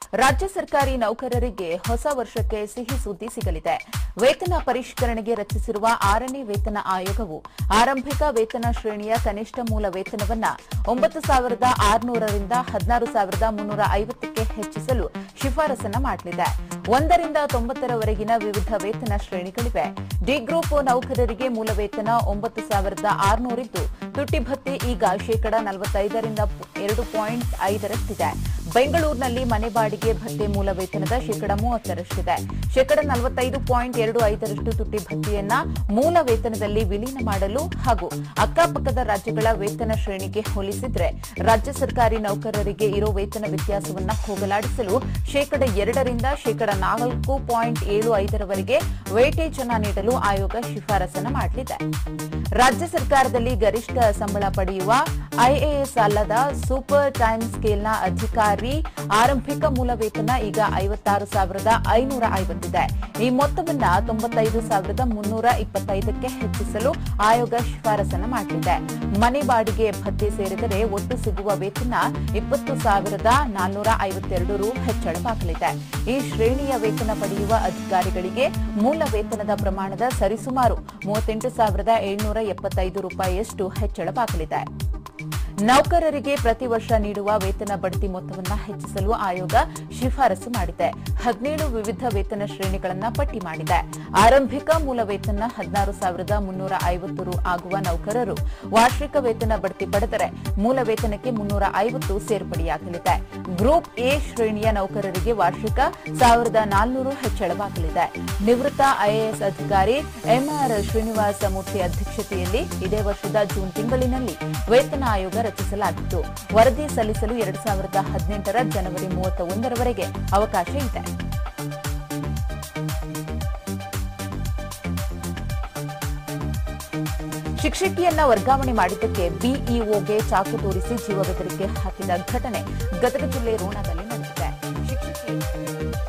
ರಾಜ್ಯ ಸರ್ಕಾರಿ ನೌಕರರಿಗೆ ಹೊಸ ವರ್ಷಕ್ಕೆ ಸಿಹಿ ಸುದ್ದಿ ಸಿಗಲಿದೆ ವೇತನ ಪರಿಷ್ಕರಣೆಗೆ ರಚಿಸಿರುವ ಆರನೇ ವೇತನ ಆಯೋಗವು ಆರಂಭಿಕ ವೇತನ ಶ್ರೇಣಿಯ ಕನಿಷ್ಠ ಮೂಲ ವೇತನವನ್ನ ಒಂಬತ್ತು ಸಾವಿರದ ಆರುನೂರರಿಂದ ಹದಿನಾರು ಸಾವಿರದ ಮುನ್ನೂರ ಐವತ್ತಕ್ಕೆ ಹೆಚ್ಚಿಸಲು ಶಿಫಾರಸನ್ನ ಮಾಡಲಿದೆ ಒಂದರಿಂದ ತೊಂಬತ್ತರವರೆಗಿನ ವಿವಿಧ ವೇತನ ಶ್ರೇಣಿಗಳಿವೆ ಡಿ ಗ್ರೂಪ್ ನೌಕರರಿಗೆ ಮೂಲ ವೇತನ ಒಂಬತ್ತು ಸಾವಿರದ ಆರುನೂರಿದ್ದು ತುಟ್ಟಿ ಭತ್ಯೆ ಈಗ ಶೇಕಡ ನಲವತ್ತೈದರಿಂದ ಎರಡು ಪಾಯಿಂಟ್ ಐದರಷ್ಟಿದೆ ಬೆಂಗಳೂರಿನಲ್ಲಿ ಮನೆ ಬಾಡಿಗೆ ಭತ್ಯೆ ಮೂಲ ವೇತನದ ಶೇಕಡ ಮೂವತ್ತರಷ್ಟಿದೆ ಶೇಕಡ ನಲವತ್ತೈದು ಪಾಯಿಂಟ್ ಎರಡು ಐದರಷ್ಟು ತುಟ್ಟಿ ಭತ್ಯೆಯನ್ನ ಮೂಲ ವೇತನದಲ್ಲಿ ವಿಲೀನ ಮಾಡಲು ಹಾಗೂ ಅಕ್ಕಪಕ್ಕದ ರಾಜ್ಯಗಳ ವೇತನ ಶ್ರೇಣಿಗೆ ಹೋಲಿಸಿದ್ರೆ ರಾಜ್ಯ ಸರ್ಕಾರಿ ನೌಕರರಿಗೆ ಇರೋ ವೇತನ ವ್ಯತ್ಯಾಸವನ್ನ ಹೋಗಲಾಡಿಸಲು ಶೇಕಡ ಎರಡರಿಂದ ಶೇಕಡ ನಾಲ್ಕು ಪಾಯಿಂಟ್ ಏಳು ಐದರವರೆಗೆ ವೇಟೇಜ್ ಅನ್ನ ನೀಡಲು ಆಯೋಗ ಶಿಫಾರಸನ್ನ ಮಾಡಲಿದೆ ರಾಜ್ಯ ಸರ್ಕಾರದಲ್ಲಿ ಗರಿಷ್ಠ ಸಂಬಳ ಪಡೆಯುವ ಐಎಎಸ್ ಅಲ್ಲದ ಸೂಪರ್ ಟೈಮ್ ಸ್ಕೇಲ್ನ ಅಧಿಕಾರಿ ಆರಂಭಿಕ ಮೂಲ ವೇತನ ಈಗ ಐವತ್ತಾರು ಸಾವಿರದ ಐನೂರ ಐವತ್ತಿದೆ ಈ ಮೊತ್ತವನ್ನ ತೊಂಬತ್ತೈದು ಸಾವಿರದ ಮುನ್ನೂರ ಇಪ್ಪತ್ತೈದಕ್ಕೆ ಹೆಚ್ಚಿಸಲು ಆಯೋಗ ಶಿಫಾರಸನ್ನ ಮಾಡಲಿದೆ ಮನೆ ಬಾಡಿಗೆ ಭತ್ಯೆ ಸೇರಿದರೆ ಒಟ್ಟು ಸಿಗುವ ವೇತನ ಇಪ್ಪತ್ತು ಸಾವಿರದ ನಾನ್ನೂರ ಐವತ್ತೆರಡು ರು ಹೆಚ್ಚಳವಾಗಲಿದೆ ಈ ಶ್ರೇಣಿಯ ವೇತನ ಪಡೆಯುವ ಅಧಿಕಾರಿಗಳಿಗೆ ಮೂಲ ವೇತನದ ಪ್ರಮಾಣದ ಸರಿಸುಮಾರು ಮೂವತ್ತೆಂಟು ಸಾವಿರದ ಏಳ್ನೂರ ಎಪ್ಪತ್ತೈದು ರೂಪಾಯಿಯಷ್ಟು ಹೆಚ್ಚಳವಾಗಲಿದೆ ನೌಕರರಿಗೆ ಪ್ರತಿ ವರ್ಷ ನೀಡುವ ವೇತನ ಬಡ್ತಿ ಮೊತ್ತವನ್ನು ಹೆಚ್ಚಿಸಲು ಆಯೋಗ ಶಿಫಾರಸು ಮಾಡಿದೆ ಹದಿನೇಳು ವಿವಿಧ ವೇತನ ಶ್ರೇಣಿಗಳನ್ನ ಪಟ್ಟಿ ಮಾಡಿದೆ ಆರಂಭಿಕ ಮೂಲ ವೇತನ ಹದಿನಾರು ಸಾವಿರದ ಮುನ್ನೂರ ಐವತ್ತು ರು ಆಗುವ ನೌಕರರು ವಾರ್ಷಿಕ ವೇತನ ಬಡ್ತಿ ಪಡೆದರೆ ಮೂಲ ವೇತನಕ್ಕೆ ಮುನ್ನೂರ ಐವತ್ತು ಸೇರ್ಪಡೆಯಾಗಲಿದೆ ಗ್ರೂಪ್ ಎ ಶ್ರೇಣಿಯ ನೌಕರರಿಗೆ ವಾರ್ಷಿಕ ಸಾವಿರದ ನಾಲ್ನೂರು ಹೆಚ್ಚಳವಾಗಲಿದೆ ನಿವೃತ್ತ ಐಎಎಸ್ ಅಧಿಕಾರಿ ಎಂಆರ್ ಶ್ರೀನಿವಾಸ ಮೂರ್ತಿ ಅಧ್ಯಕ್ಷತೆಯಲ್ಲಿ ಇದೇ ವರ್ಷದ ಜೂನ್ ತಿಂಗಳಿನಲ್ಲಿ ವೇತನ ಆಯೋಗ ರಚಿಸಲಾಗಿತ್ತು ವರದಿ ಸಲ್ಲಿಸಲು ಎರಡ್ ಸಾವಿರದ ಹದಿನೆಂಟರ ಜನವರಿ ಮೂವತ್ತ ಒಂದರವರೆಗೆ ಅವಕಾಶ ಇದೆ ಶಿಕ್ಷಕಿಯನ್ನ ವರ್ಗಾವಣೆ ಮಾಡಿದ್ದಕ್ಕೆ ಬಿಇಒಗೆ ಚಾಕು ತೋರಿಸಿ ಜೀವ ಬೆದರಿಕೆ ಹಾಕಿದ ಘಟನೆ ಗದಗ ಜಿಲ್ಲೆ ರೋಣದಲ್ಲಿ ನಡೆದಿದೆ ಶಿಕ್ಷಕಿ